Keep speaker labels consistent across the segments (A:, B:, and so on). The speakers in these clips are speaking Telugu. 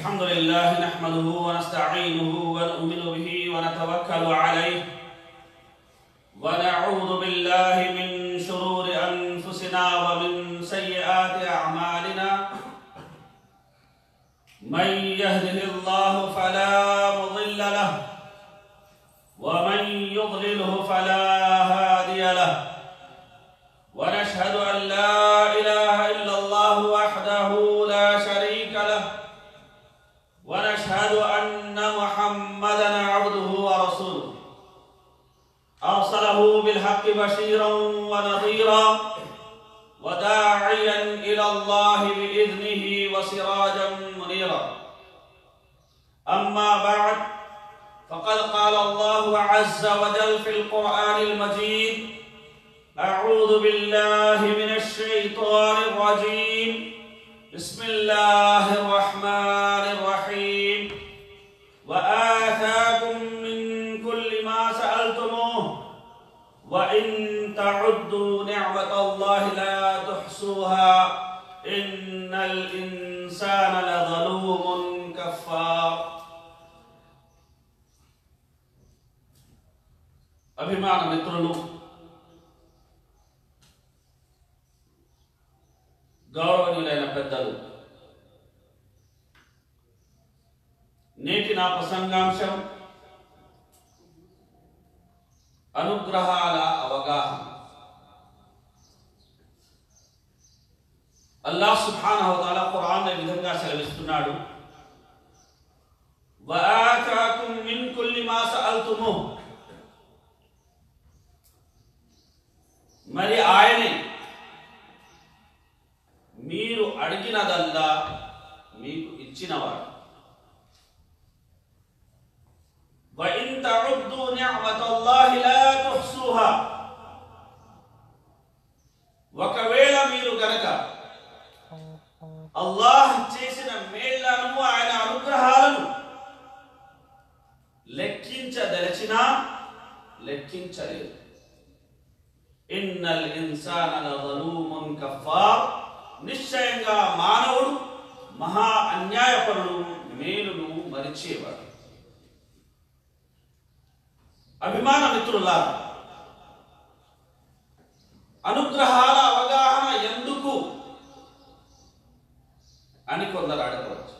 A: الحمد لله نحمده ونستعينه ونؤمن به ونتوكل عليه ونعوذ بالله من شرور انفسنا ومن سيئات اعمالنا من يهده الله فلا مضل له ومن يضلله فلا هادي له ونشهد ان لا اله الا الله وحده لا شريك له ونشهد ان محمدا عبده ورسوله ارسله بالحق بشيرا ونذيرا وداعيا الى الله باذنه وسراجا منيرا اما بعد فقد قال الله عز وجل في القران المجيد اعوذ بالله من الشيطان الرجيم بسم الله الرحمن الرحيم وآتاكم من كل ما سألتموه وإن تعدوا نعمة الله لا تحصوها إن الإنسان لظلوم كفار అభిమాన మిత్రులు గౌరవనీయులైన పెద్దలు నేటి నా ప్రసంగాంశం అనుగ్రహాల అవగాహన అల్లాహ్ సుబ్హానహు వతఆలా ఖురాన్ ఈ విధంగా సెలవిస్తున్నాడు వఆతాకుం మిన్ కుల్లి మా సఅల్తుముహ్ మరి ఆయనే మీరు అడిగినదల్లా మీకు ఇచ్చినవాడు وإن تعدوا نعمة الله لا تحصوها ఒకవేళ మీరు గనక అల్లాహ్ చేసిన మేళ్లను ఆయన అనుగ్రహాలను లెక్కించదలచినా లెక్కించలేదు ఇన్నల్ ఇన్సాన లజలూమున్ కఫార్ నిశ్చయంగా మానవుడు మహా అన్యాయపరుడు మేలును మరిచేవాడు అభిమాన మిత్రులారా అనుగ్రహాల అవగాహన ఎందుకు అని కొందరు అడగవచ్చు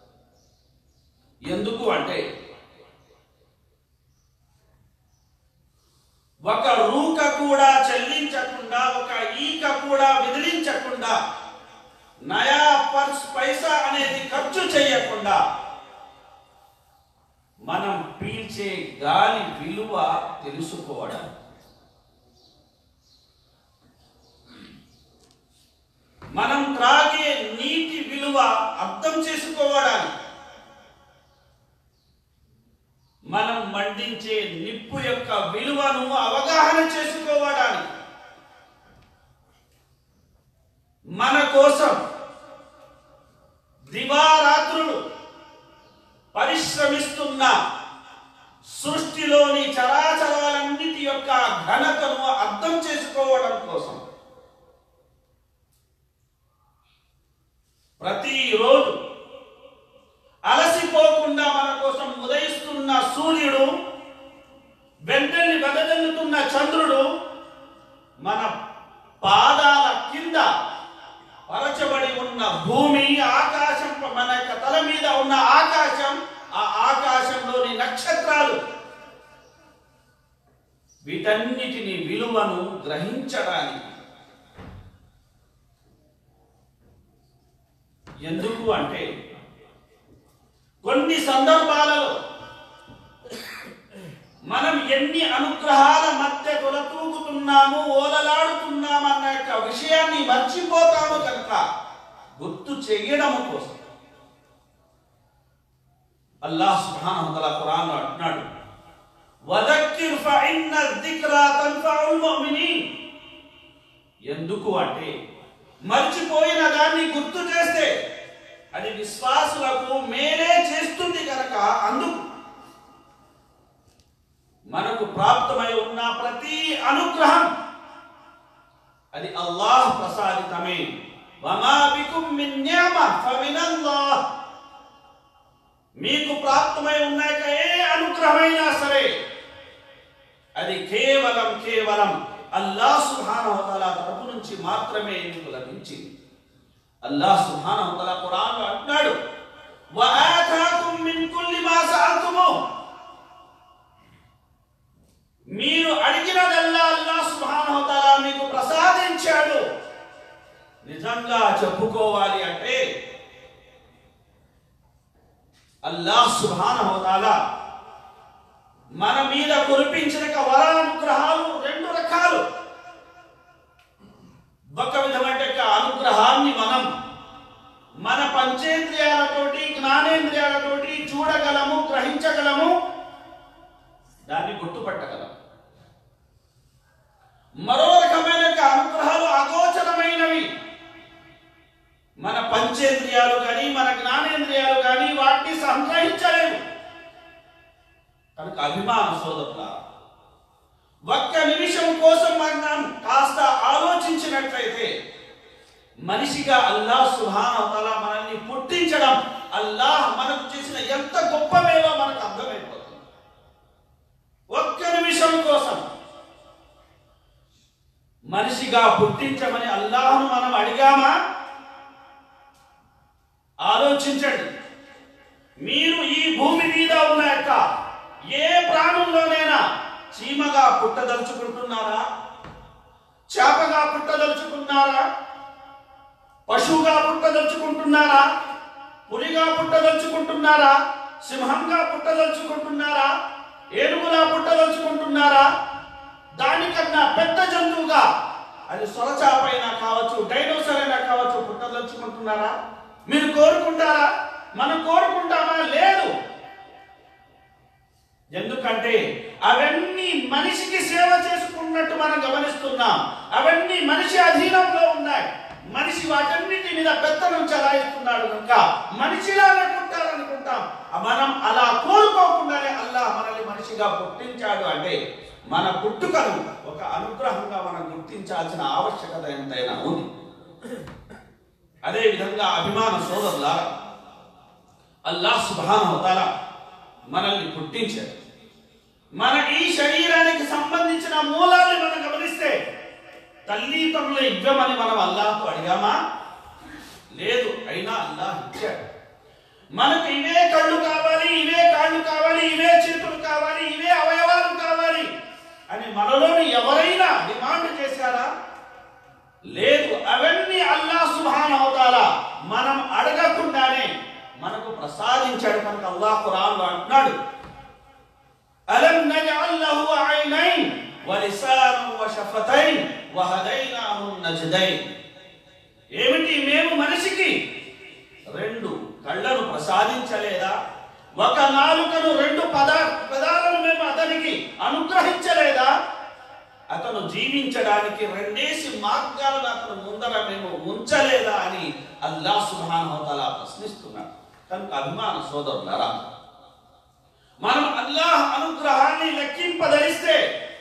A: ఎందుకు అంటే ఒక రూక కూడా చెల్లించకుండా ఒక ఈక కూడా విదిలించకుండా నయా పర్స్ పైసా అనేది ఖర్చు చేయకుండా మనం పీల్చే గాలి విలువ తెలుసుకోవడం మనం త్రాగే నీటి విలువ అర్థం చేసుకోవడానికి మనం మండించే నిప్పు యొక్క విలువను అవగాహన చేసుకోవడానికి మన కోసం దివారాత్రులు పరిశ్రమిస్తున్న సృష్టిలోని చరాచరాలన్నిటి యొక్క ఘనతను అర్థం చేసుకోవడం కోసం ప్రతిరోజు అలసిపోకుండా మన కోసం ఉదయిస్తున్న సూర్యుడు వెంటని వెదజల్లుతున్న చంద్రుడు మన పాదాల కింద పరచబడి ఉన్న భూమి ఆకాశం మన యొక్క తల మీద ఉన్న ఆకాశం ఆ ఆకాశంలోని నక్షత్రాలు వీటన్నిటిని విలువను గ్రహించడానికి ఎందుకు అంటే కొన్ని సందర్భాలలో మనం ఎన్ని అనుగ్రహాల మధ్య తొలతూగుతున్నాము ఓలలాడుతున్నామన్న యొక్క విషయాన్ని మర్చిపోతాము కనుక గుర్తు చేయడము కోసం అల్లాహ్ సుబ్హానహు వతఆలా ఖురాన్ అంటున్నాడు వదక్కిర్ ఫఇన్న దిక్రా తన్ఫఉల్ ముమినీన్ ఎందుకు అంటే మర్చిపోయిన దాన్ని గుర్తు చేస్తే అది విశ్వాసులకు మేలే చేస్తుంది కనుక అందుకు మనకు ప్రాప్తమై ఉన్న ప్రతి అనుగ్రహం అది అల్లాహ్ ప్రసాదితమే వమా బికుం మిన్ నియమ ఫమినల్లాహ్ మీకు ప్రాప్తమై ఉన్నాక ఏ అనుగ్రహమైనా సరే అది కేవలం కేవలం అల్లాహ్ సుబ్హానహు వతఆలా తరపు నుంచి మాత్రమే మీకు లభించింది అల్లాహ్ సుబ్హానహు వతఆలా ఖురాన్లో అంటున్నాడు వఆతాకుం మిన్ కుల్లి మా సఅల్తుము మీరు అడిగినదల్లా అల్లాహ్ సుబ్హానహు వతఆలా మీకు ప్రసాదించాడు నిజంగా చెప్పుకోవాలి అంటే అల్లాహ్ సుబ్హానహు వతఆలా మన మీద కురిపించిన వరానుగ్రహాలు రెండు రకాలు ఒక విధమైన యొక్క అనుగ్రహాన్ని మనం మన పంచేంద్రియాలతోటి జ్ఞానేంద్రియాలతోటి చూడగలము గ్రహించగలము దాన్ని గుర్తుపట్టగలం మరో రకమైన యొక్క అనుగ్రహాలు అగోచరమైనవి మన పంచేంద్రియాలు కానీ మన జ్ఞానేంద్రియాలు కానీ వాటిని సంగ్రహించలేము కనుక అభిమాన సోదరుల ఒక్క నిమిషం కోసం మనం కాస్త ఆలోచించినట్లయితే మనిషిగా అల్లాహ్ సుహానవతల మనల్ని పుట్టించడం అల్లాహ్ మనకు చేసిన ఎంత గొప్ప మేలో మనకు అర్థమైపోతుంది ఒక్క నిమిషం కోసం మనిషిగా పుట్టించమని అల్లాహ్ను మనం అడిగామా ఆలోచించండి మీరు ఈ భూమి మీద ఉన్న యొక్క ఏ ప్రాణంలోనైనా చీమగా పుట్టదలుచుకుంటున్నారా చేపగా పుట్టదలుచుకున్నారా పశువుగా పుట్టదలుచుకుంటున్నారా పులిగా పుట్టదలుచుకుంటున్నారా సింహంగా పుట్టదలుచుకుంటున్నారా ఏనుగులా పుట్టదలుచుకుంటున్నారా దానికన్నా పెద్ద జంతువుగా అది సొరచాపైనా కావచ్చు డైనోసర్ అయినా కావచ్చు పుట్టదలుచుకుంటున్నారా మీరు కోరుకుంటారా మనం కోరుకుంటామా లేదు ఎందుకంటే అవన్నీ మనిషికి సేవ చేసుకున్నట్టు మనం గమనిస్తున్నాం అవన్నీ మనిషి అధీనంలో ఉన్నాయి మనిషి వాటన్నిటి మీద పెత్తనం చలాయిస్తున్నాడు కనుక మనిషిలాగా పుట్టాలనుకుంటాం మనం అలా కోరుకోకుండానే అల్లాహ్ మనల్ని మనిషిగా పుట్టించాడు అంటే మన పుట్టుకను ఒక అనుగ్రహంగా మనం గుర్తించాల్సిన ఆవశ్యకత ఎంతైనా ఉంది అదే విధంగా అభిమాన సోదరులారా అల్లాహ్ సుబ్హానహు తాలా మనల్ని పుట్టించాడు మన ఈ శరీరానికి సంబంధించిన మూలాన్ని మనం గమనిస్తే తల్లి తమ్ముల ఇవ్వమని మనం అల్లాహ్తో అడిగామా లేదు అయినా అల్లాహ్ ఇచ్చాడు మనకు ఇవే కళ్ళు కావాలి ఇవే కాళ్ళు కావాలి ఇవే చేతులు కావాలి ఇవే అవయవాలు కావాలి అని మనలోని ఎవరైనా డిమాండ్ చేశారా లేదు అవన్నీ అల్లా సుబ్హానహు తాలా మనం అడగకుండానే మనకు ప్రసాదించాడు కనుక అల్లాహ్ ఖురాన్లో అంటున్నాడు అలం నజఅల్ లహు ఐనైన్ వలిసానం వషఫతైన్ వహదైనాహు నజ్దైన్ ఏమిటి మేము మనిషికి రెండు కళ్ళను ప్రసాదించలేదా ఒక నాలుకను రెండు పద పదాలను మేము అతనికి అనుగ్రహించలేదా అతను జీవించడానికి రెండేసి మార్గాలను అతను ముందర మేము ఉంచలేదా అని అల్లా సుభానహోతలా ప్రశ్నిస్తున్నాడు కనుక అభిమాన సోదరులారా మనం అల్లాహ్ అనుగ్రహాన్ని లెక్కింపదలిస్తే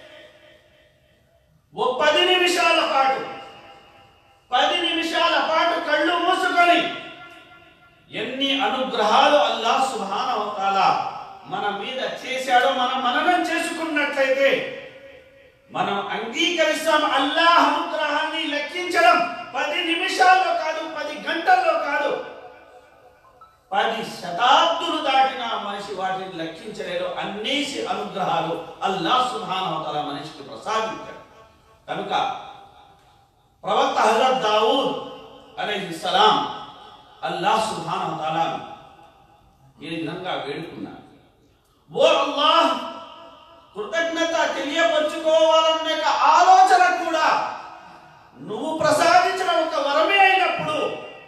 A: ఓ పది నిమిషాల పాటు పది నిమిషాల పాటు కళ్ళు మూసుకొని ఎన్ని అనుగ్రహాలు అల్లాహ్ సుభానహోతాల మన మీద చేశాడో మనం మననం చేసుకున్నట్లయితే మనం అంగీకరిస్తాం అల్లాహ్ అనుగ్రహాన్ని లెక్కించడం పది నిమిషాల్లో కాదు పది గంటల్లో కాదు పది శతాబ్దులు దాటిన మనిషి వాటిని లెక్కించలేడు అన్నేసి అనుగ్రహాలు అల్లాహ్ సుబ్హానహు మనిషికి ప్రసాదించాడు కనుక ప్రవక్త హజరత్ దావూద్ అలైహి సలాం అల్లాహ్ సుబ్హానహు తాలా ఈ విధంగా వేడుకున్నాడు ఓ అల్లాహ్ కృతజ్ఞత తెలియపరుచుకోవాలనే ఒక ఆలోచన కూడా నువ్వు ప్రసాదించిన ఒక వరమే అయినప్పుడు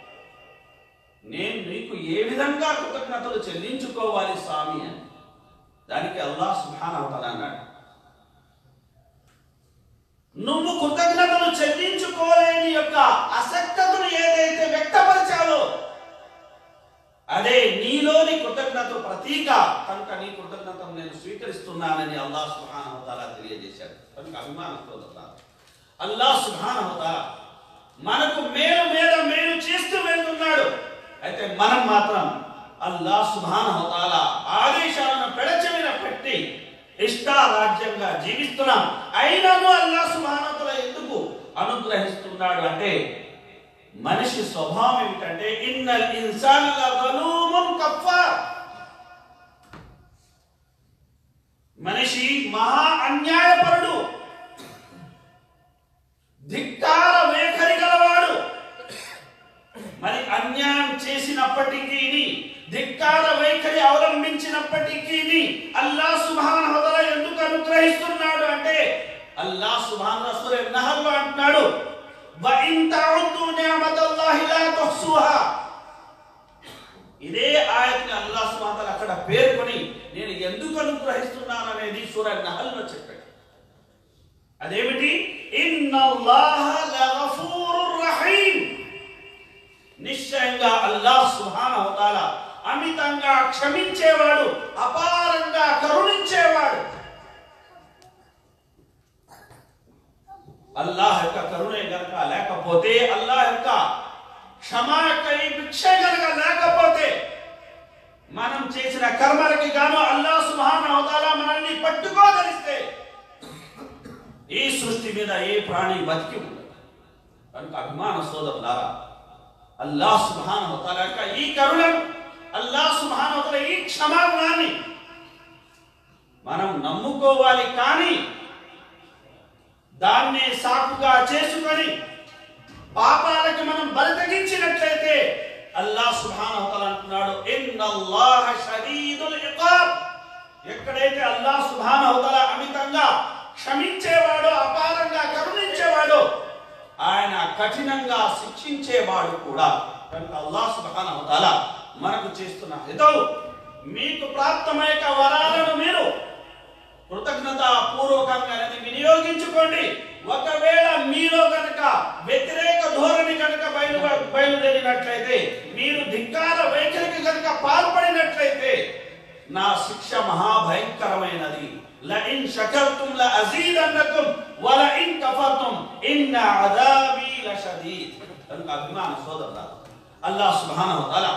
A: నేను నీకు ఏ విధంగా కృతజ్ఞతలు చెల్లించుకోవాలి స్వామి అని దానికి అల్లాహ్ సుబ్హానహు తాలా అన్నాడు నువ్వు కృతజ్ఞతలు చెల్లించుకోలేని యొక్క అసక్తతను ఏదైతే వ్యక్తపరిచావో అదే నీలోని కృతజ్ఞత ప్రతీక కనుక నీ కృతజ్ఞతను నేను స్వీకరిస్తున్నానని అల్లాహ్ సుబ్హానహు తాలా తెలియజేశాడు కనుక అభిమానంతో అల్లాహ్ సుబ్హానహు తాలా మనకు మేలు మీద మేలు చేస్తూ వెళ్తున్నాడు అయితే మనం మాత్రం అల్లా సుభానహతాల ఆదేశాలను పెడచెవిన పెట్టి ఇష్టారాజ్యంగా జీవిస్తున్నాం అయినను అల్లా సుభానతల ఎందుకు అనుగ్రహిస్తున్నాడు అంటే మనిషి స్వభావం ఏమిటంటే ఇన్నల్ ఇన్సాన్ కఫార్ మనిషి మహా అన్యాయపరుడు ధిక్కార వైఖరి గలవాడు మరి అన్యాయం చేసినప్పటికీ ధిక్కార వైఖరి అవలంబించినప్పటికీ అల్లా సుభాన్ హోదల ఎందుకు అనుగ్రహిస్తున్నాడు అంటే అల్లా సుభాన్ రసూల్ నహల్లో అంటున్నాడు "వ ఇన్ తఉద్దు నిఅమతల్లాహి లా తుహ్సుహా." ఇదే ఆయత్ని అల్లా సుబ్హానహు వతఆలా అక్కడ పేర్కొని నేను ఎందుకు అనుగ్రహిస్తున్నాను అనేది సూర నహల్లో చెప్పాడు అదేమిటి ఇన్నల్లాహ లగఫూరుర్ రహీం నిశ్చయంగా అల్లాహ్ సుబ్హానహు వతఆలా అమితంగా క్షమించేవాడు అపారంగా కరుణించేవాడు అల్లాహ్ యొక్క కరుణే గనక లేకపోతే అల్లాహ్ యొక్క క్షమా యొక్క ఈ భిక్ష గనక లేకపోతే మనం చేసిన కర్మలకి గాను అల్లాహ్ సుబ్హానహు వతఆలా మనల్ని పట్టుకోదలిస్తే ఈ సృష్టి మీద ఏ ప్రాణి బతికి ఉండదు కనుక అభిమాన సోదరులారా అల్లాహ్ సుబ్హానహు వతఆలా యొక్క ఈ కరుణను అల్లాహ్ సుబ్హానహు వతఆలా ఈ క్షమాగుణాన్ని మనం నమ్ముకోవాలి కానీ దాన్ని సాకుగా చేసుకొని పాపాలకి మనం బలితగించినట్లయితే అల్లాహ్ సుబ్హానహు వతఆలా అంటున్నాడు ఇన్నల్లాహ షదీదుల్ ఇకాబ్ ఎక్కడైతే అల్లాహ్ సుబ్హానహు వతఆలా అమితంగా క్షమించేవాడో అపారంగా కరుణించేవాడో ఆయన కఠినంగా శిక్షించేవాడు కూడా కనుక అల్లాహ్ సుబ్హానహు వతఆలా మనకు చేస్తున్న హితవు మీకు ప్రాప్తమైన వరాలను మీరు కృతజ్ఞత పూర్వకంగా అనేది వినియోగించుకోండి ఒకవేళ మీలో కనుక వ్యతిరేక ధోరణి కనుక బయలు బయలుదేరినట్లయితే మీరు ధిక్కార వైఖరికి కనుక పాల్పడినట్లయితే నా శిక్ష మహాభయంకరమైనది లఇన్ షకర్తుం లఅజీదన్నకుం వలఇన్ కఫర్తుం ఇన్న అదాబీ లషదీద్ కనుక అభిమాన సోదరులారా అల్లాహ్ సుబ్హానహు వతఆలా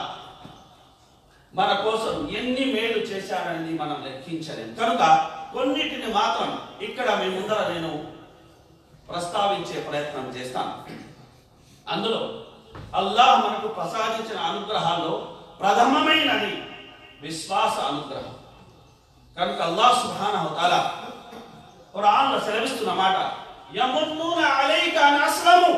A: మన కోసం ఎన్ని మేలు చేశారనేది మనం లెక్కించలేం కనుక కొన్నిటిని మాత్రం ఇక్కడ మీ ముందర నేను ప్రస్తావించే ప్రయత్నం చేస్తాను అందులో అల్లాహ్ మనకు ప్రసాదించిన అనుగ్రహాల్లో ప్రథమమైనది విశ్వాస అనుగ్రహం కనుక అల్లాహ్ సుబ్హానహు వతఆలా ఖురాన్లో సెలవిస్తున్న మాట యమున్నూన అలైక అన్ అస్లము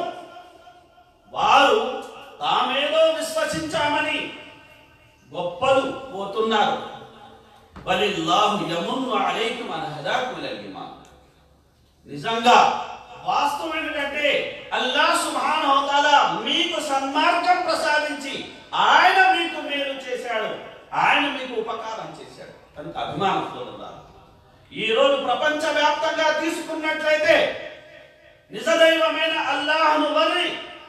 A: వారు తామేదో విశ్వసించామని గొప్పలు పోతున్నారు బలిల్లాహు యమున్ను అలైకుం అన్ హదాకుం ఇలల్ ఈమాన్ నిజంగా వాస్తవం ఏంటంటే అల్లా సుబ్హానహు వతఆలా మీకు సన్మార్గం ప్రసాదించి ఆయన మీకు మేలు చేశాడు ఆయన మీకు ఉపకారం చేశాడు కనుక అభిమానం సోదరులారా ఈ రోజు ప్రపంచ వ్యాప్తంగా తీసుకున్నట్లయితే నిజదైవమైన అల్లాహ్ను వదిలి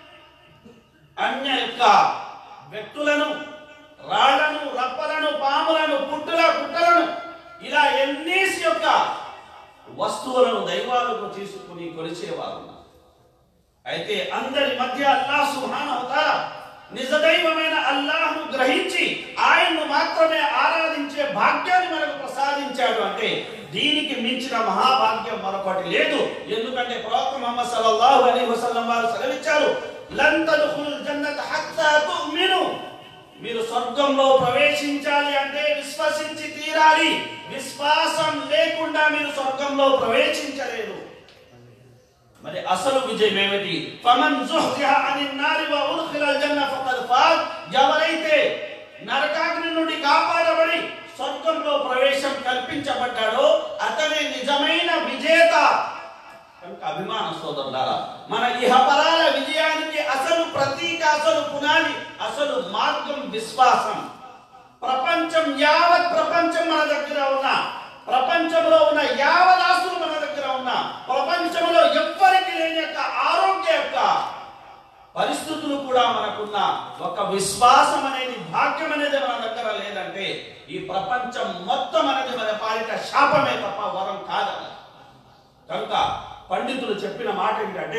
A: అన్య యొక్క వ్యక్తులను రాళ్లను రప్పలను పాములను పుట్టుల పుట్టలను ఇలా ఎన్నీసి యొక్క వస్తువులను దైవాలకు తీసుకుని కొలిచేవారు ఉన్నారు. అయితే అందరి మధ్య అల్లాహ్ సుబ్హానహు తాలా నిజదైవమైన అల్లాహ్ను గ్రహించి ఆయన్ను మాత్రమే ఆరాధించే భాగ్యాన్ని మనకు ప్రసాదించాడు అంటే దీనికి మించిన మహాభాగ్యం మరొకటి లేదు ఎందుకంటే ప్రవక్త ముహమ్మద్ సల్లల్లాహు అలైహి వసల్లం వారు సెలవిచ్చారు లం తద్ఖుల్ జన్నత హత్తా తుమిను మీరు స్వర్గంలో ప్రవేశించాలి అంటే విశ్వసించి తీరాలి విశ్వాసం లేకుండా మీరు స్వర్గంలో ప్రవేశించలేరు మరి అసలు విజయం ఏమిటి ఫమన్ జుహ్జిహ అనిన్ నారి వ ఉద్ఖిలల్ జన్న ఫఖద్ ఫాజ్ ఎవరైతే నరకాగ్ని నుండి కాపాడబడి స్వర్గంలో ప్రవేశం కల్పించబడ్డాడో అతనే నిజమైన విజేత కనుక అభిమాన సోదరులారా మన ఇహపరాల విజయానికి అసలు ప్రతీక అసలు పునాది అసలు మార్గం విశ్వాసం ప్రపంచం యావత్ ప్రపంచం మన దగ్గర ఉన్న ప్రపంచంలో ఉన్న యావత్ ఆస్తులు మన దగ్గర ఉన్న ప్రపంచంలో ఎవ్వరికి లేని యొక్క ఆరోగ్య యొక్క పరిస్థితులు కూడా మనకున్న ఒక విశ్వాసం అనేది భాగ్యం అనేది మన దగ్గర లేదంటే ఈ ప్రపంచం మొత్తం అనేది మన పాలిట శాపమే తప్ప వరం కాదన్న కనుక పండితులు చెప్పిన మాట ఏంటంటే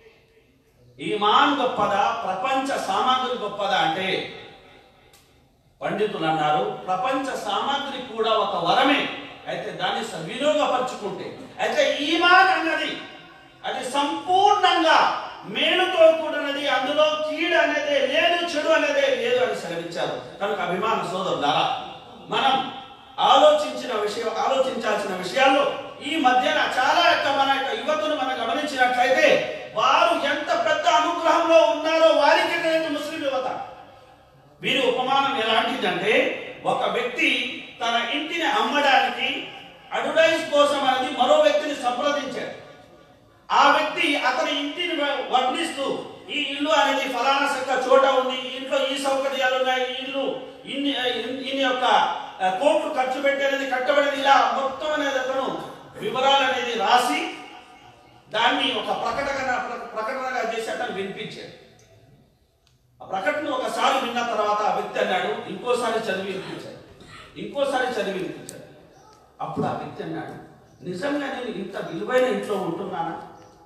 A: ఈమాన్ గొప్పదా ప్రపంచ సామాగ్రి గొప్పదా అంటే పండితులు అన్నారు ప్రపంచ సామాగ్రి కూడా ఒక వరమే అయితే దాన్ని సద్వినియోగపరుచుకుంటే అయితే ఈమాన్ అన్నది అది సంపూర్ణంగా మేలుతో కూడినది అందులో కీడు అనేది లేదు చెడు అనేది లేదు అని సెలవిచ్చారు కనుక అభిమాన సోదరులారా మనం ఆలోచించిన విషయం ఆలోచించాల్సిన విషయాల్లో ఈ మధ్యన చాలా యొక్క మన యొక్క యువతులు మనం గమనించినట్లయితే వారు ఎంత పెద్ద అనుగ్రహంలో ఉన్నారో వారికి తెలియదు ముస్లిం యువత వీరి ఉపమానం ఎలాంటిదంటే ఒక వ్యక్తి తన ఇంటిని అమ్మడానికి అడ్వర్టైజ్ కోసం అనేది మరో వ్యక్తిని సంప్రదించాడు ఆ వ్యక్తి అతని ఇంటిని వ- వర్ణిస్తూ ఈ ఇల్లు అనేది ఫలానా సంఖ్య చోట ఉంది ఈ ఇంట్లో ఈ సౌకర్యాలు ఉన్నాయి ఈ ఇల్లు ఇన్ని ఇన్ని- ఇన్ని యొక్క ఆ, కోట్లు ఖర్చు పెట్టేది కట్టబడింది ఇలా మొత్తం అనేది అతను వివరాలు అనేది రాసి దాన్ని ఒక ప్రకటన ప్రకటనగా చేసి అతను వినిపించాడు ఆ ప్రకటన ఒకసారి విన్న తర్వాత ఆ వ్యక్తి అన్నాడు ఇంకోసారి చదివి వినిపించాడు ఇంకోసారి చదివి వినిపించాడు అప్పుడు ఆ వ్యక్తి అన్నాడు నిజంగా నేను ఇంత విలువైన ఇంట్లో ఉంటున్నానా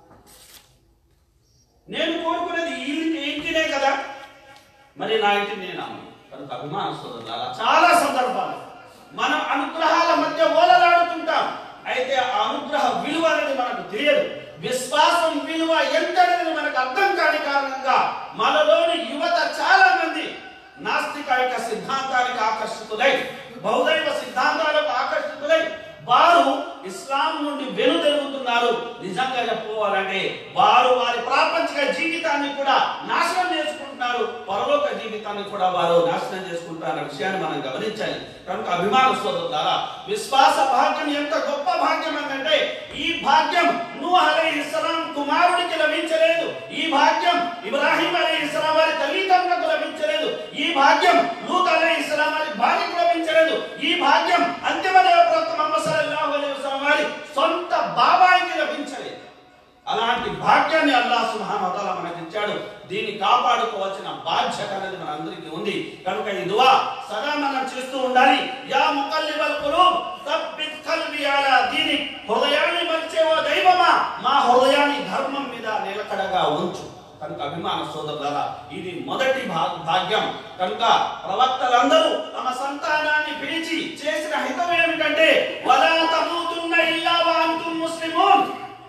A: నేను కోరుకునేది ఈ ఇంటి ఈ ఇంటినే కదా మరి నా ఇంటిని నేను అమ్ము కనుక అభిమాన సోదరులారా చాలా సందర్భాలు మనం అనుగ్రహాల మధ్య ఓలలాడుతుంటాం అయితే ఆ అనుగ్రహ విలువ అనేది మనకు తెలియదు విశ్వాసం విలువ ఎంత అనేది మనకు అర్థం కాని కారణంగా మనలోని యువత చాలా మంది నాస్తిక యొక్క సిద్ధాంతానికి ఆకర్షితులై బౌద్ధైవ సిద్ధాంతాలకు ఆకర్షితులై వారు ఇస్లాం నుండి వెనుదిరుగుతున్నారు నిజంగా చెప్పుకోవాలంటే వారు వారి ప్రాపంచిక జీవితాన్ని కూడా నాశనం చేసుకుంటున్నారు పరలోక జీవితాన్ని కూడా వారు నాశనం చేసుకుంటున్నారు అనే విషయాన్ని మనం గమనించాలి కనుక అభిమాన సోదరులారా విశ్వాస భాగ్యం ఎంత గొప్ప భాగ్యం అంటే ఈ భాగ్యం నూహ్ అలైహిస్సలాం కుమారుడికి లభించలేదు ఈ భాగ్యం ఇబ్రాహీం అలైహిస్సలాం వారి తల్లిదండ్రులకు లభించలేదు ఈ భాగ్యం లూత్ అలైహిస్సలాం వారి భార్యకు లభించలేదు ఈ భాగ్యం అంతిమ దేవప్రవక్త ముహమ్మద్ సల్లల్లాహు అలైహి వసల్లం వారి సొంత బాబాయికి లభించలేదు అలాంటి భాగ్యాన్ని అల్లాహ్ సుబ్హానహు వ తఆలా మనకి ఇచ్చాడు దీన్ని కాపాడుకోవాల్సిన బాధ్యత అనేది మన అందరికీ ఉంది కనుక ఈ దువా సదా మనం చేస్తూ ఉండాలి యా ముకల్లిబల్ ఖులూబ్ సబ్బిత్ కల్బి అలా దీని హృదయాన్ని మలిచే ఓ దైవమా మా హృదయాన్ని ధర్మం మీద నిలకడగా ఉంచు కనుక అభిమాన సోదరులారా ఇది మొదటి భా- భాగ్యం కనుక ప్రవక్తలందరూ తమ సంతానాన్ని పిలిచి చేసిన హితం ఏమిటంటే వలా తమూతున్న ఇల్లా వా అంతుం ముస్లిమూన్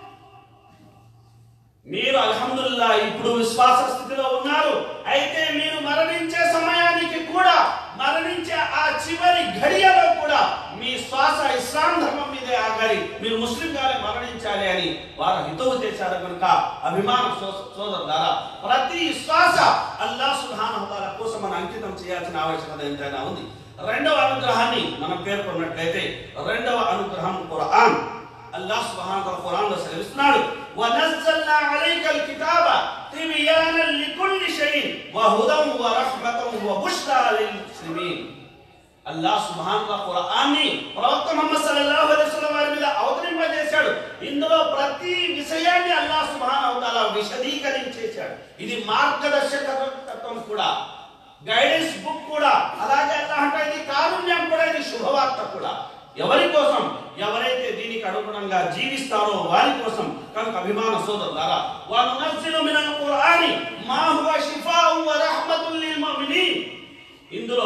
A: మీరు అల్హమ్దుల్లా ఇప్పుడు విశ్వాస స్థితిలో ఉన్నారు అయితే మీరు మరణించే సమయానికి కూడా మరణించే ఆ చివరి ఘడియలో కూడా మీ శ్వాస ఇస్లాం ధర్మం మీదే ఆగాలి మీరు ముస్లిం గానే మరణించాలి అని వారు హితవు చేశారు కనుక అభిమాన సో- సోదరులారా ప్రతి శ్వాస అల్లా సుబ్హానహు తాలా కోసం మనం అంకితం చేయాల్సిన ఆవశ్యకత ఎంతైనా ఉంది రెండవ అనుగ్రహాన్ని మనం పేర్కొన్నట్లయితే రెండవ అనుగ్రహం ఖురాన్ అల్లాహ్ సుబ్హానహు తాలా ఖురాన్లో సెలవిస్తున్నాడు ونزلنا عليك الكتاب تبيانا لكل شيء وهدى ورحمة وبشرى للمسلمين అల్లాహ్ సుబ్హాన్ ఖురాన్ని ప్రవక్త ముహమ్మద్ సల్లల్లాహు అలైహి వసల్లం వారి మీద అవతరింపజేశాడు ఇందులో ప్రతి విషయాన్ని అల్లాహ్ సుబ్హానహు తాలా విశదీకరించేశాడు ఇది మార్గదర్శకత్వం కూడా గైడెన్స్ బుక్ కూడా అలాగే అల్లాహ్ అంటే ఇది కారుణ్యం కూడా ఇది శుభవార్త కూడా ఎవరి కోసం ఎవరైతే దీనికి అనుగుణంగా జీవిస్తారో వారి కోసం కనుక అభిమాన సోదరులారా వారు నఫ్సిలు మినల్ ఖురాని మా హువ షిఫాఉ వ రహ్మతుల్ లిల్ ముమినీన్ ఇందులో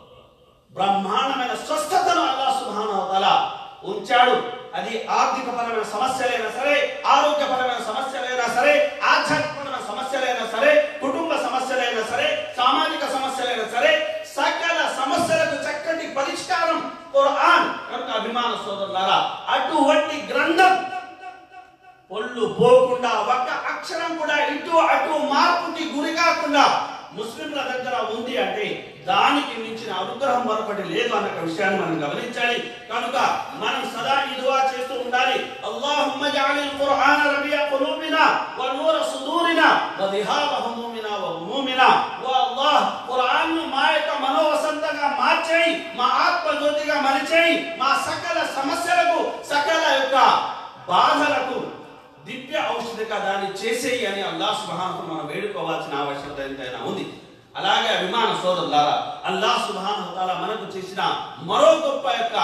A: బ్రహ్మాండమైన స్వస్థతను అల్లా సుభానవతల ఉంచాడు అది ఆర్థికపరమైన సమస్యలైనా సరే ఆరోగ్యపరమైన సమస్యలైనా సరే ఆధ్యాత్మికమైన సమస్యలైనా సరే కుటుంబ సమస్యలైనా సరే సామాజిక సమస్యలైనా సరే సకల సమస్యలకు చక్కటి పరిష్కారం ఖురాన్ కనుక అభిమాన సోదరులారా అటువంటి గ్రంథం పొల్లు పోకుండా ఒక్క అక్షరం కూడా ఇటు అటు మార్పుకి గురి కాకుండా ముస్లింల దగ్గర ఉంది అంటే దానికి మించిన అనుగ్రహం మరొకటి లేదు అన్న విషయాన్ని మనం గమనించాలి కనుక మనం సదా ఈ దువా చేస్తూ ఉండాలి అల్లాహుమ్మ జఅలిల్ ఖురాన రబియ ఖులూబినా వ నూర సుదూరినా వ దిహాబ హుమూమినా వ హుమూమినా ఓ అల్లాహ్ ఖురాన్ మా యొక్క మనోవసంతంగా మార్చేయి మా ఆత్మ జ్యోతిగా మలిచేయి మా సకల సమస్యలకు సకల యొక్క బాధలకు దివ్య ఔషధిగా దాన్ని చేసేయి అని అల్లాహ్ సుబ్హానహు మనం వేడుకోవాల్సిన ఆవశ్యకత ఎంతైనా ఉంది అలాగే అభిమాన సోదరులారా అల్లాహ్ సుబ్హానహు తాలా మనకు చేసిన మరో గొప్ప యొక్క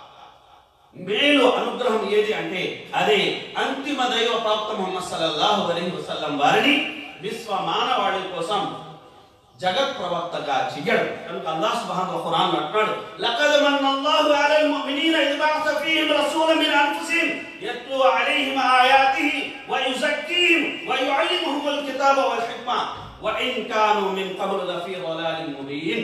A: మేలు అనుగ్రహం ఏది అంటే అదే అంతిమ దైవ ప్రవక్త ముహమ్మద్ సల్లల్లాహు అలైహి వసల్లం వారిని విశ్వ మానవాళి కోసం జగత్ ప్రవక్తగా చెయ్యడు కనుక అల్లాహ్ సుబ్హానహు ఖురాన్ అంటున్నాడు లaqad manna Allahu 'ala al-mu'minina idh ba'atha fihim rasulan min anfusihim yatlu 'alayhim ayatihi wa yuzakkihim wa yu'allimuhum al-kitaba wal hikma wa in kanu min qablu lafi dhalalin mubin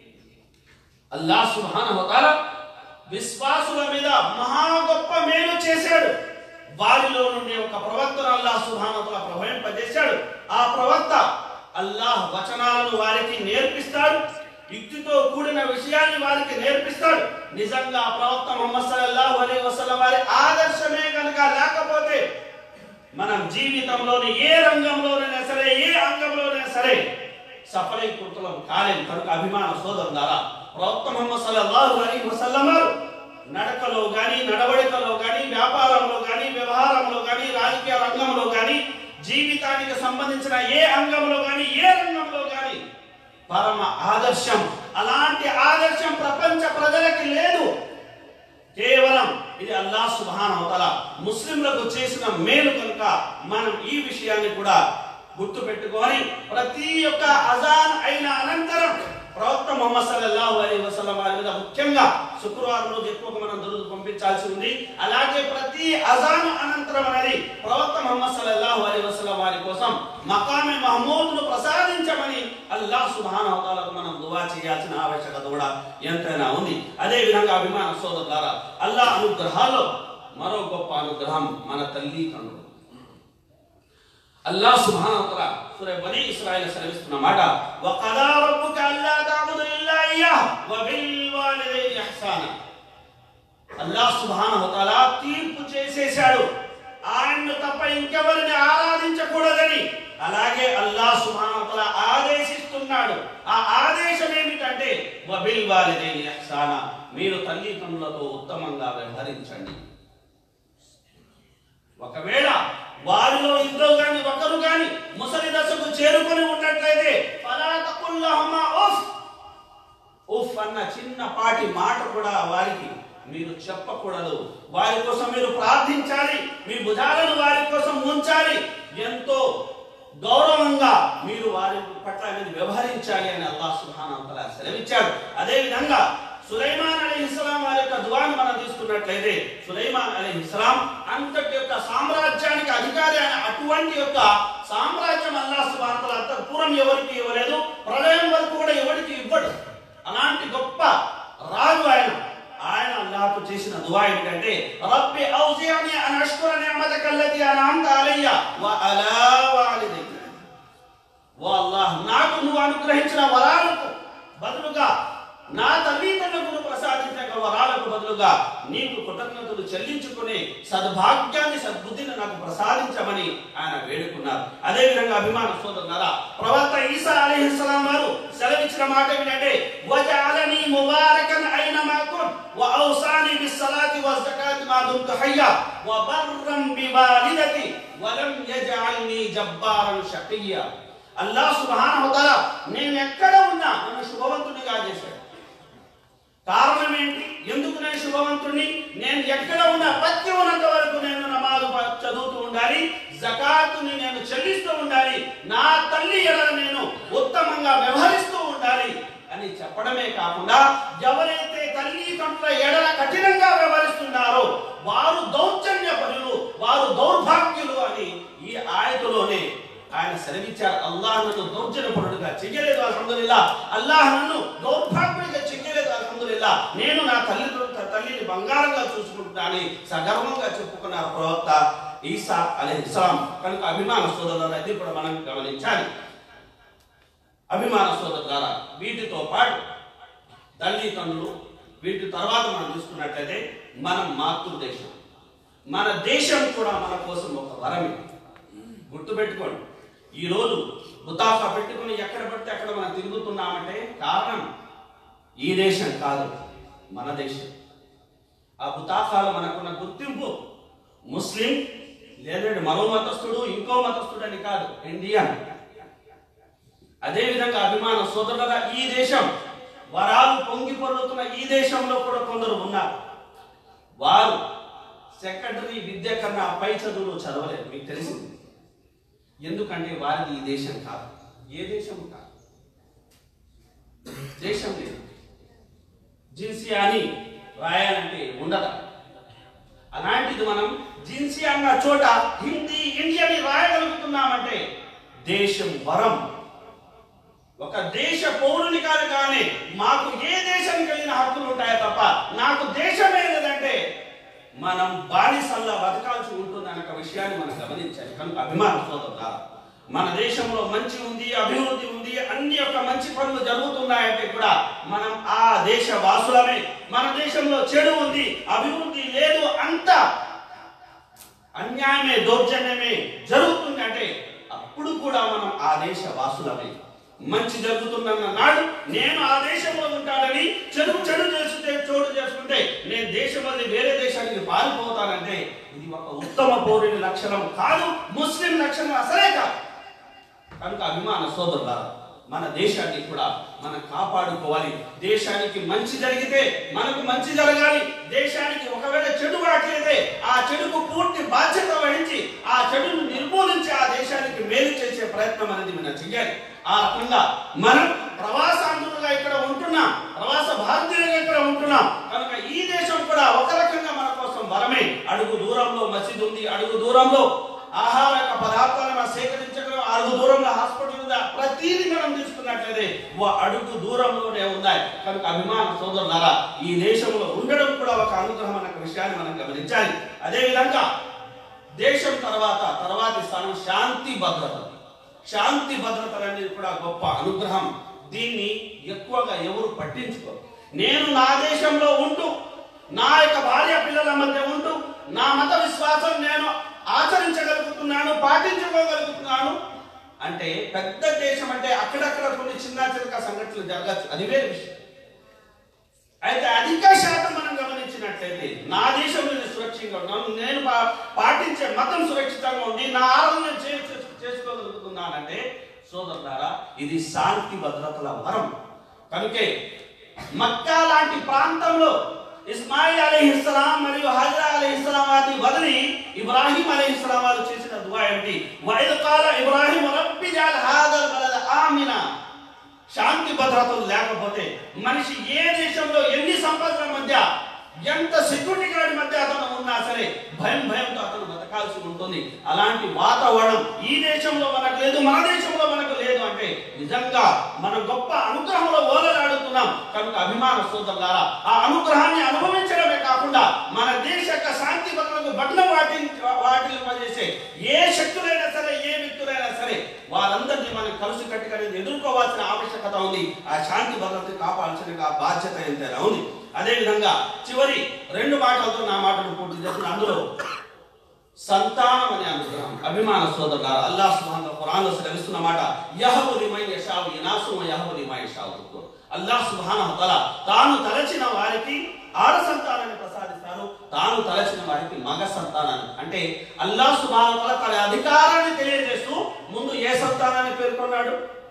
A: Allah సుబ్హానహు వతాలా విశ్వాసుల మీద మహా గొప్ప మేలు చేశాడు వారిలో నుండి ఒక ప్రవక్తను అల్లాహ్ సుబ్హానహు వతాలా ప్రవహింపజేశాడు ఆ ప్రవక్త అల్లాహ్ వచనాలను వారికి నేర్పిస్తాడు యుక్తితో కూడిన విషయాన్ని వారికి నేర్పిస్తాడు నిజంగా ఆ ప్రవక్త ముహమ్మద్ సల్లల్లాహు అలైహి వసల్లం వారి ఆదర్శమే కనుక లేకపోతే మనం జీవితంలోని ఏ రంగంలోనైనా సరే ఏ అంగంలోనైనా సరే సఫలీకృతులం కాలేం కనుక అభిమాన సోదరులారా ప్రవక్త ముహమ్మద్ సల్లల్లాహు అలైహి వసల్లం వారు నడకలో గాని నడవడికలో గాని వ్యాపారంలో గాని వ్యవహారంలో గాని రాజకీయ రంగంలో గాని జీవితానికి సంబంధించిన ఏ అంగంలో గాని ఏ రంగంలో గాని పరమ ఆదర్శం అలాంటి ఆదర్శం ప్రపంచ ప్రజలకి లేదు కేవలం ఇది అల్లాహ్ సుబ్హానహు వతఆలా ముస్లింలకు చేసిన మేలు కనుక మనం ఈ విషయాన్ని కూడా గుర్తు పెట్టుకొని ప్రతి ఒక్క అజాన్ అయిన అనంతరం ప్రవక్త ముహమ్మద్ సల్లల్లాహు అలైహి వసల్లం వారి మీద ముఖ్యంగా శుక్రవారం రోజు ఎక్కువగా మనం దరుదు పంపించాల్సి ఉంది అలాగే ప్రతి అజాన్ అనంతరం అనేది ప్రవక్త ముహమ్మద్ సల్లల్లాహు అలైహి వసల్లం వారి కోసం మకామె మహమూద్ను ప్రసాదించమని అల్లాహ్ సుబ్హానహు వతఆలకు మనం దువా చేయాల్సిన ఆవశ్యకత కూడా ఎంతైనా ఉంది అదే విధంగా అభిమాన సోదరులారా అల్లాహ్ అనుగ్రహాల్లో మరో గొప్ప అనుగ్రహం మన తల్లి తండ్రులు అల్లాహ్ సుబ్హానహు వతఆలా సూర బనీ ఇస్రాయిల్ సెలవిస్తున్న మాట వఖదా రబ్బుక అల్లా తఅబుదు ఇల్లా ఇయ్యాహ్ వ బిల్ వాలిదైని ఇహ్సానా అల్లాహ్ సుబ్హానహు వతఆలా తీర్పు చేసేశాడు ఆయన్ను తప్ప ఇంకెవరిని ఆరాధించకూడదని అలాగే అల్లాహ్ సుబ్హానహు వతఆలా ఆదేశిస్తున్నాడు ఆ ఆదేశం ఏమిటంటే వ బిల్ వాలిదైని ఇహ్సానా మీరు తల్లిదండ్రులతో ఉత్తమంగా వ్యవహరించండి ఒకవేళ వారిలో ఇద్దరు గాని ఒకరు గాని ముసలి దశకు చేరుకొని ఉన్నట్లయితే ఫలా తకుల్లహుమా ఉఫ్ ఉఫ్ అన్న చిన్నపాటి మాట కూడా వారికి మీరు చెప్పకూడదు వారి కోసం మీరు ప్రార్థించాలి మీ భుజాలను వారి కోసం ఉంచాలి ఎంతో గౌరవంగా మీరు వారి పట్ల అనేది వ్యవహరించాలి అని అల్లాహ్ సుబ్హానహు వతఆలా సెలవిచ్చాడు అదే విధంగా సులైమాన్ అలీహిస్సలాం వారి యొక్క దువాను మనం తీసుకున్నట్లయితే సులైమాన్ అలీహిస్సలాం అంతటి యొక్క సామ్రాజ్యానికి అధికారి అయిన అటువంటి యొక్క సామ్రాజ్యం అల్లాహ్ సుబ్హానహు వతఆలా అంత పూర్వం ఎవరికి ఇవ్వలేదు ప్రళయం వరకు కూడా ఎవరికి ఇవ్వడు అలాంటి గొప్ప రాజు ఆయన ఆయన అల్లాహ్కు చేసిన దువా ఏంటంటే రబ్బి ఔజిఅని అన్ అష్కుర నిఅమతక అల్లతి అన్అమ్త అలయ్య వ అలా వాలిదయ్య ఓ అల్లాహ్ నాకు నువ్వు అనుగ్రహించిన వరాలకు బదులుగా నా తల్లిదండ్రులకు ప్రసాదించిన వరాలకు బదులుగా నీకు కృతజ్ఞతలు చెల్లించుకునే సద్భాగ్యాన్ని సద్బుద్ధిని నాకు ప్రసాదించమని ఆయన వేడుకున్నారు అదే విధంగా అభిమాన సోదరులారా ప్రవక్త ఈసా అలైహిస్సలాం వారు సెలవిచ్చిన మాట ఏమిటంటే వజఅలని ముబారకన్ ఐనమా కున్ వ ఔసాని బిస్సలాతి వజ్-జకాతి మా దుమ్తు హయ్యా వ బర్రం బివాలిదతి వలం యజఅల్ని జబ్బారన్ షకియ్యా అల్లాహ్ సుబ్హానహు వతఆలా నేను ఎక్కడ ఉన్నా నన్ను శుభవంతునిగా చేశాడు కారణం ఏంటి ఎందుకు నేను శుభవంతుడిని నేను ఎక్కడ ఉన్నా పత్తి ఉన్నంత వరకు నేను నమాజు ప- చదువుతూ ఉండాలి జకాతుని నేను చెల్లిస్తూ ఉండాలి నా తల్లి ఎడ నేను ఉత్తమంగా వ్యవహరిస్తూ ఉండాలి అని చెప్పడమే కాకుండా ఎవరైతే తల్లి తండ్రుల ఎడల కఠినంగా వ్యవహరిస్తున్నారో వారు దౌర్జన్య పనులు వారు దౌర్భాగ్యులు అని ఈ ఆయతలోనే ఆయన సెలవిచ్చారు అల్లాహ్ నన్ను దౌర్జన్యపరుడుగా చెయ్యలేదు అల్హమ్దులిల్లా అల్లాహ్ నన్ను దౌర్భాగ్యుడిగా చెయ్యలేదు అల్హమ్దులిల్లా నేను నా తల్లి తల్లిని బంగారంగా చూసుకుంటున్నానని సగర్వంగా చెప్పుకున్నారు ప్రవక్త ఈసా అలీ ఇస్లాం కనుక అభిమాన సోదరులను అది కూడా మనం గమనించాలి అభిమాన సోదరులారా వీటితో పాటు తల్లిదండ్రులు వీటి తర్వాత మనం చూసుకున్నట్లయితే మనం మాతృదేశం మన దేశం కూడా మన కోసం ఒక వరమే గుర్తుపెట్టుకోండి ఈరోజు ముతాఫా పెట్టుకుని ఎక్కడ పడితే అక్కడ మనం తిరుగుతున్నామంటే కారణం ఈ దేశం కాదు మన దేశం ఆ బుతాఫాలో మనకున్న గుర్తింపు ముస్లిం లేదంటే మరో మతస్థుడు ఇంకో మతస్థుడు అని కాదు ఇండియన్ అదే విధంగా అభిమాన సోదరులుగా ఈ దేశం వరాలు పొంగి పొర్లుతున్న ఈ దేశంలో కూడా కొందరు ఉన్నారు వారు సెకండరీ విద్య కన్నా పై చదువులు చదవలేదు మీకు తెలిసింది ఎందుకంటే వారిది ఈ దేశం కాదు ఏ దేశం కాదు దేశం లేదు జిన్సియా అని రాయాలంటే ఉండదా అలాంటిది మనం జిన్సియా అన్న చోట హిందీ ఇండియని రాయగలుగుతున్నామంటే దేశం వరం ఒక దేశ పౌరుని కాదు కానీ మాకు ఏ దేశానికి వెళ్ళిన హక్కులు ఉంటాయో తప్ప నాకు దేశమే లేదంటే మనం బానిసల్లా బతకాల్సి ఉంటుంది అనే ఒక విషయాన్ని మనం గమనించాలి కనుక అభిమాన సోదరులా మన దేశంలో మంచి ఉంది అభివృద్ధి ఉంది అన్ని యొక్క మంచి పనులు జరుగుతున్నాయంటే కూడా మనం ఆ దేశ వాసులమే మన దేశంలో చెడు ఉంది అభివృద్ధి లేదు అంత అన్యాయమే దౌర్జన్యమే జరుగుతుంది అంటే అప్పుడు కూడా మనం ఆ దేశ వాసులమే మంచి జరుగుతున్న నాడు నేను ఆ దేశంలో ఉంటానని చెడు చెడు చేస్తుంటే చోటు చేసుకుంటే నేను దేశం వదిలి వేరే దేశానికి పారిపోతానంటే ఇది ఒక ఉత్తమ పౌరుని లక్షణం కాదు ముస్లిం లక్షణం అసలే కాదు కనుక అభిమాన సోదరులారా మన దేశాన్ని కూడా మనం కాపాడుకోవాలి దేశానికి మంచి జరిగితే మనకు మంచి జరగాలి దేశానికి ఒకవేళ చెడు వాటితే ఆ చెడుకు పూర్తి బాధ్యత వహించి ఆ చెడును నిర్మూలించి ఆ దేశానికి మేలు చేసే ప్రయత్నం అనేది మనం చేయాలి ఆ రకంగా మనం ప్రవాసాంధ్రులుగా ఇక్కడ ఉంటున్నాం ప్రవాస భారతీయులుగా ఇక్కడ ఉంటున్నాం కనుక ఈ దేశం కూడా ఒక రకంగా మన కోసం వరమే అడుగు దూరంలో మసీదు ఉంది అడుగు దూరంలో ఆహార యొక్క పదార్థాలను మనం సేకరించగలం అడుగు దూరంలో హాస్పిటల్ ఉందా ప్రతిదీ మనం తీసుకున్నట్లయితే ఓ అడుగు దూరంలోనే ఉన్నాయి కనుక అభిమాన సోదరులారా ఈ దేశంలో ఉండడం కూడా ఒక అనుగ్రహం అన్న విషయాన్ని మనం గమనించాలి అదే విధంగా దేశం తర్వాత తర్వాతి స్థానం శాంతి భద్రత శాంతి భద్రతలు అనేది కూడా గొప్ప అనుగ్రహం దీన్ని ఎక్కువగా ఎవరు పట్టించుకోరు నేను నా దేశంలో ఉంటూ నా యొక్క భార్య పిల్లల మధ్య ఉంటూ నా మత విశ్వాసం నేను ఆచరించగలుగుతున్నాను పాటించుకోగలుగుతున్నాను అంటే పెద్ద దేశం అంటే అక్కడక్కడ కొన్ని చిన్న చిన్న సంఘటనలు జరగచ్చు అది వేరే విషయం అయితే అధిక శాతం మనం గమనించినట్లయితే నా దేశంలో నేను సురక్షితంగా ఉన్నాను నేను పా- పాటించే మతం సురక్షితంగా ఉంది నా ఆరాధన చే- చే- చేసుకోగలుగుతున్నానంటే సోదరులారా ఇది శాంతి భద్రతల వరం కనుకే మక్కా లాంటి ప్రాంతంలో ఇస్మాయిల్ అలీహిస్సలాం మరియు హజరా అలీహిస్సలాం వారిని వదిలి ఇబ్రాహిం అలీహిస్సలాం వారు చేసిన దువా ఏంటి వైద కాల ఇబ్రాహిం రబ్బి జాల్ హాదల్ బలద ఆమినా శాంతి భద్రతలు లేకపోతే మనిషి ఏ దేశంలో ఎన్ని సంపదల మధ్య ఎంత సెక్యూరిటీ గార్డ్ మధ్య అతను ఉన్నా సరే భయం భయంతో అతను బతకాల్సి ఉంటుంది అలాంటి వాతావరణం ఈ దేశంలో మనకు లేదు మన దేశంలో మనకు లేదు అంటే నిజంగా మన గొప్ప అనుగ్రహంలో ఓలలాడుతున్నాం కనుక అభిమాన సోదరులారా ఆ అనుగ్రహాన్ని అనుభవించడమే కాకుండా మన దేశ యొక్క శాంతి భద్రతకు బట్లం వాటి వాటిల్లింపజేసే ఏ శక్తులైనా సరే ఏ వ్యక్తులైనా సరే వారందరినీ మనం కలిసి కట్టుకొని ఎదుర్కోవాల్సిన ఆవశ్యకత ఉంది ఆ శాంతి భద్రత కాపాడాల్సిన బాధ్యత ఎంతైనా ఉంది అదే విధంగా చివరి రెండు మాటలతో నా మాటను పూర్తి చేస్తున్న అందులో సంతానం అనే అనుగ్రహం అభిమాన సోదరుల అల్లాహ్ సుబ్హానహు ఖురాన్లో సెలవిస్తున్న మాట యహబు లిమన్ యషావు ఇనాసు వ యహబు లిమన్ యషావు అల్లాహ్ సుబ్హానహు తఆలా తాను తలచిన వారికి ఆడ సంతానాన్ని ప్రసాదిస్తాడు తాను తలచిన వారికి మగ సంతానాన్ని అంటే అల్లాహ్ సుబ్హానహు తఆలా తన అధికారాన్ని తెలియజేస్తూ ముందు ఏ సంతానాన్ని పేర్కొన్నాడు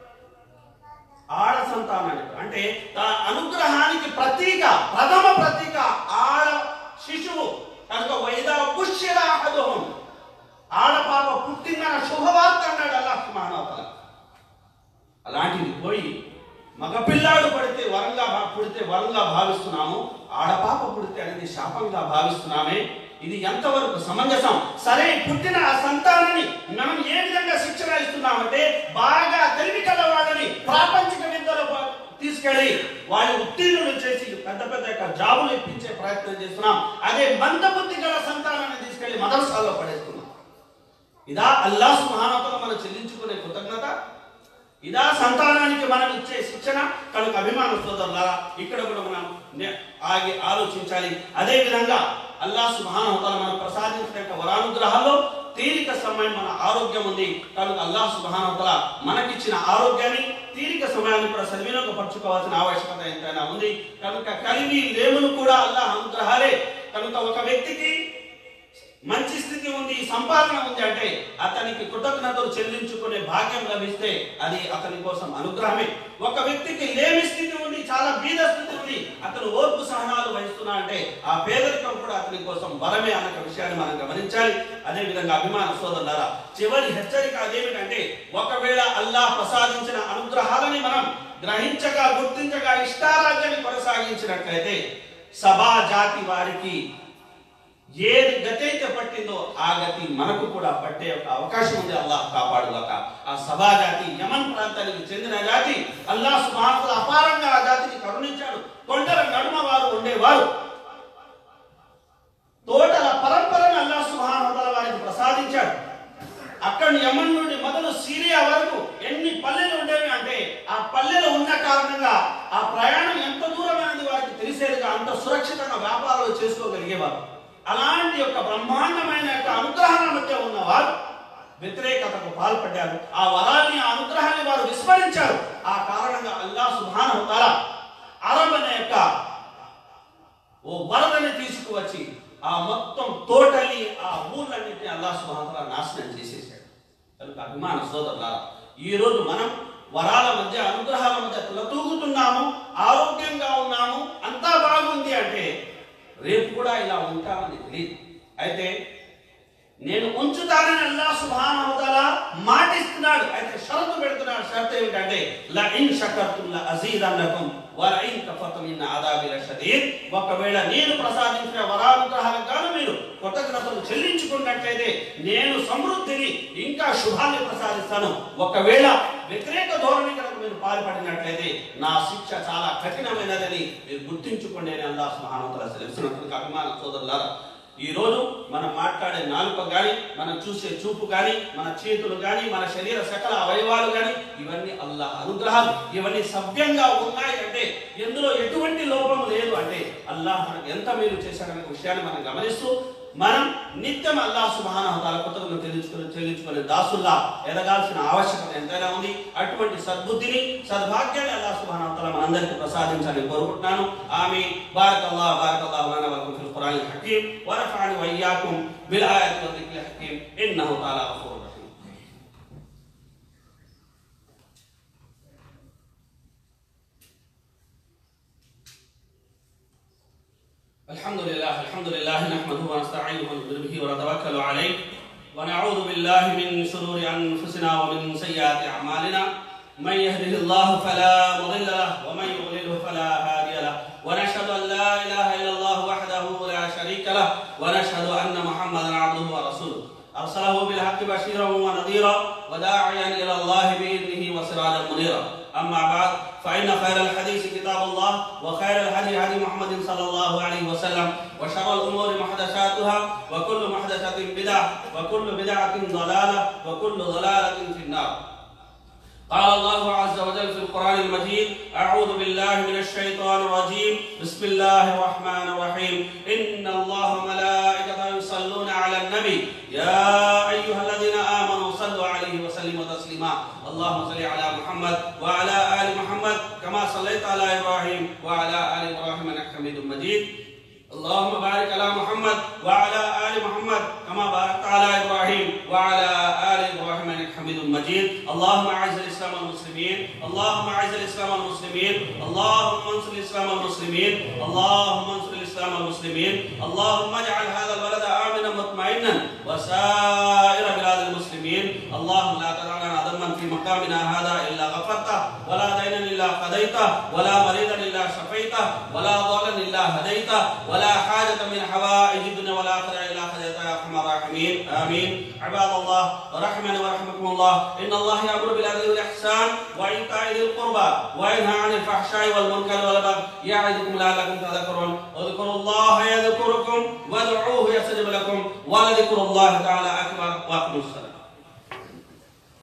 A: ఆడ సంతానాన్ని అంటే తన అనుగ్రహానికి ప్రతీక ప్రథమ ప్రతీక ఆడ శిశువు కనుక వైదా పుష్యరాహదోహం ఆడపాప పుట్టిందన్న శుభవార్త అన్నాడు అల్లాహ్ సుబ్హానహు తఆలా అలాంటిది పోయి మగపిల్లాడు పడితే వరంగా భా- పుడితే వరంగా భావిస్తున్నాము ఆడపాప పుడితే అనేది శాపంగా భావిస్తున్నామే ఇది ఎంతవరకు సమంజసం సరే పుట్టిన ఆ సంతానాన్ని మనం ఏ విధంగా శిక్షణ ఇస్తున్నామంటే బాగా తెలివి కల వాళ్ళని ప్రాపంచిక విద్యలో ప- తీసుకెళ్ళి వాళ్ళు ఉత్తీర్ణులు చేసి పెద్ద పెద్ద యొక్క జాబులు ఇప్పించే ప్రయత్నం చేస్తున్నాం అదే మందబుద్ధి గల సంతానాన్ని తీసుకెళ్లి మదర్సాల్లో పడేస్తున్నాం ఇదా అల్లాహ్ సుబ్హానహు మనం చెల్లించుకునే కృతజ్ఞత ఇదా సంతానానికి మనం ఇచ్చే శిక్షణ కనుక అభిమాన సోదరులారా ఇక్కడ కూడా మనం నే- ఆగి ఆలోచించాలి అదే విధంగా అల్లాహ్ సుబ్హానహు తాలా మనం ప్రసాదించిన యొక్క వరానుగ్రహాల్లో తీరిక సమయం మన ఆరోగ్యం ఉంది కనుక అల్లాహ్ సుబ్హానహు తాలా మనకిచ్చిన ఆరోగ్యాన్ని తీరిక సమయాన్ని కూడా సద్వినియోగపరచుకోవాల్సిన ఆవశ్యకత ఎంతైనా ఉంది కనుక కలివి లేములు కూడా అల్లాహ్ అనుగ్రహాలే కనుక ఒక వ్యక్తికి మంచి స్థితి ఉంది సంపాదన ఉంది అంటే అతనికి కృతజ్ఞతలు చెల్లించుకునే భాగ్యం లభిస్తే అది అతని కోసం అనుగ్రహమే ఒక వ్యక్తికి లేమి స్థితి ఉంది చాలా బీద స్థితి ఉంది అతను ఓర్పు సహనాలు వహిస్తున్నా అంటే ఆ పేదరికం కూడా అతని కోసం వరమే అన్న విషయాన్ని మనం గమనించాలి అదే విధంగా అభిమాన సోదరులారా చివరి హెచ్చరిక అదేమిటంటే ఒకవేళ అల్లాహ్ ప్రసాదించిన అనుగ్రహాలని మనం గ్రహించగా గుర్తించగా ఇష్టారాజ్యాన్ని కొనసాగించినట్లయితే సభా జాతి వారికి ఏది గతి అయితే పట్టిందో ఆ గతి మనకు కూడా పట్టే ఒక అవకాశం ఉంది అల్లాహ్ కాపాడుగాక ఆ సభా జాతి యమన్ ప్రాంతానికి చెందిన జాతి అల్లాహ్ సుబ్హానహు అపారంగా ఆ జాతిని కరుణించాడు కొండల నడుమ వారు ఉండేవారు తోటల పరంపరను అల్లాహ్ సుబ్హానహు వారికి ప్రసాదించాడు అక్కడ యమన్ నుండి మొదలు సిరియా వరకు ఎన్ని పల్లెలు ఉండేవి అంటే ఆ పల్లెలు ఉన్న కారణంగా ఆ ప్రయాణం ఎంత దూరమైనది వారికి తెలిసేదిగా అంత సురక్షితంగా వ్యాపారాలు చేసుకోగలిగేవారు అలాంటి యొక్క బ్రహ్మాండమైన యొక్క అనుగ్రహాల మధ్య ఉన్నవారు వ్యతిరేకతకు పాల్పడ్డారు ఆ వరాన్ని ఆ అనుగ్రహాన్ని వారు విస్మరించారు ఆ కారణంగా అల్లా సుభాన అరబ్ అనే యొక్క ఓ వరదని తీసుకువచ్చి ఆ మొత్తం తోటని ఆ ఊర్లన్నింటినీ అల్లా సుభాన నాశనం చేసేసాడు కనుక అభిమాన సోదరులారా ఈ రోజు మనం వరాల మధ్య అనుగ్రహాల మధ్య తులతూగుతున్నాము ఆరోగ్యంగా ఉన్నాము అంతా బాగుంది అంటే రేపు కూడా ఇలా ఉంటామని తెలియదు అయితే నేను ఉంచుతానని అల్లా సుబ్హానహు వతఆలా మాటిస్తున్నాడు అయితే షరతు పెడుతున్నాడు షరతు ఏమిటంటే ల ఇన్ షకర్తుం ల అజీదన్నకుం వ ల ఇన్ కఫర్తుం ఇన్ అదాబి లషదీద్ ఒకవేళ నేను ప్రసాదించిన వరానుగ్రహాలకు గాను మీరు కృతజ్ఞతలు చెల్లించుకున్నట్లయితే నేను సమృద్ధిని ఇంకా శుభాన్ని ప్రసాదిస్తాను ఒకవేళ వ్యతిరేక ధోరణి కనుక మీరు పాల్పడినట్లయితే నా శిక్ష చాలా కఠినమైనదని మీరు గుర్తించుకోండి అని అల్లాహ్ సుబ్హానహు వతఆలా సెలవిస్తున్నట్టు అభిమాన సోదరులారా ఈ రోజు మనం మాట్లాడే నాలుక గాని మనం చూసే చూపు గాని మన చేతులు గాని మన శరీర సకల అవయవాలు గాని ఇవన్నీ అల్లాహ్ అనుగ్రహాలు ఇవన్నీ సభ్యంగా ఉన్నాయి అంటే ఎందులో ఎటువంటి లోపం లేదు అంటే అల్లాహ్ మనకు ఎంత మేలు చేశాడనే విషయాన్ని మనం గమనిస్తూ మనం నిత్యం అల్లాహ్ సుబ్హానహు తాలా కొత్తగా తెలుసుకుని చెల్లించుకునే దాసుల్లా ఎదగాల్సిన ఆవశ్యకత ఎంతైనా ఉంది అటువంటి సద్బుద్ధిని సద్భాగ్యాన్ని అల్లాహ్ సుబ్హానహు తాలా మనందరికీ ప్రసాదించాలని కోరుకుంటున్నాను ఆమె బారకల్లాహ్ బారకల్లాహు లనా వలకుం ఫిల్ ఖురానిల్ హకీం ونفعني وإياكم بالآيات والذكر الحكيم إنه تعالى غفور رحيم الحمد لله الحمد لله نحمده ونستعينه ونؤمن به ونتوكل عليه ونعوذ بالله من شرور انفسنا ومن سيئات اعمالنا من يهده الله فلا مضل له ومن يضلله فلا هادي له ونشهد ان لا اله الا الله وحده لا شريك له ونشهد ان محمدا عبده ورسوله ارسله بالحق بشيرا ونذيرا وداعيا الى الله باذنه وسراجا منيرا اما بعد فان خير الحديث كتاب الله وخير الهدي هدي محمد صلى الله عليه وسلم وشر الامور محدثاتها وكل محدثه بدعه وكل بدعه ضلاله وكل ضلاله في النار قال الله عز وجل في القرآن المجيد أعوذ بالله من الشيطان الرجيم بسم الله الرحمن الرحيم إن الله وملائكته يصلون على النبي يا أيها الذين آمنوا صلوا عليه وسلموا تسليما اللهم صل على محمد وعلى آل محمد كما صليت على إبراهيم وعلى آل إبراهيم إنك حميد مجيد اللهم بارك على محمد وعلى آل محمد كما باركت على إبراهيم وعلى آل إبراهيم إنك حميد مجيد اللهم أعز الإسلام والمسلمين اللهم أعز الإسلام والمسلمين اللهم انصر الإسلام والمسلمين اللهم انصر الإسلام والمسلمين اللهم اجعل هذا البلد آمنا مطمئنا وسائر بلاد المسلمين اللهم لا تدع لنا ذنبا في مقامنا هذا إلا غفرته ولا دينا إلا قضيته ولا مريضا إلا شفيته ولا ضالا إلا هديته ولا حاجة من حوائج الدنيا والآخرة إلا قضيتها يا أرحم الراحمين آمين عباد الله رحمني ورحمكم الله إن الله يأمر بالعدل والإحسان وإيتاء ذي القربى وينهى عن الفحشاء والمنكر والبغي يعظكم لعلكم تذكرون اذكروا الله يذكركم وادعوه يستجب لكم ولذكر الله تعالى أكبر وأقيموا الصلاة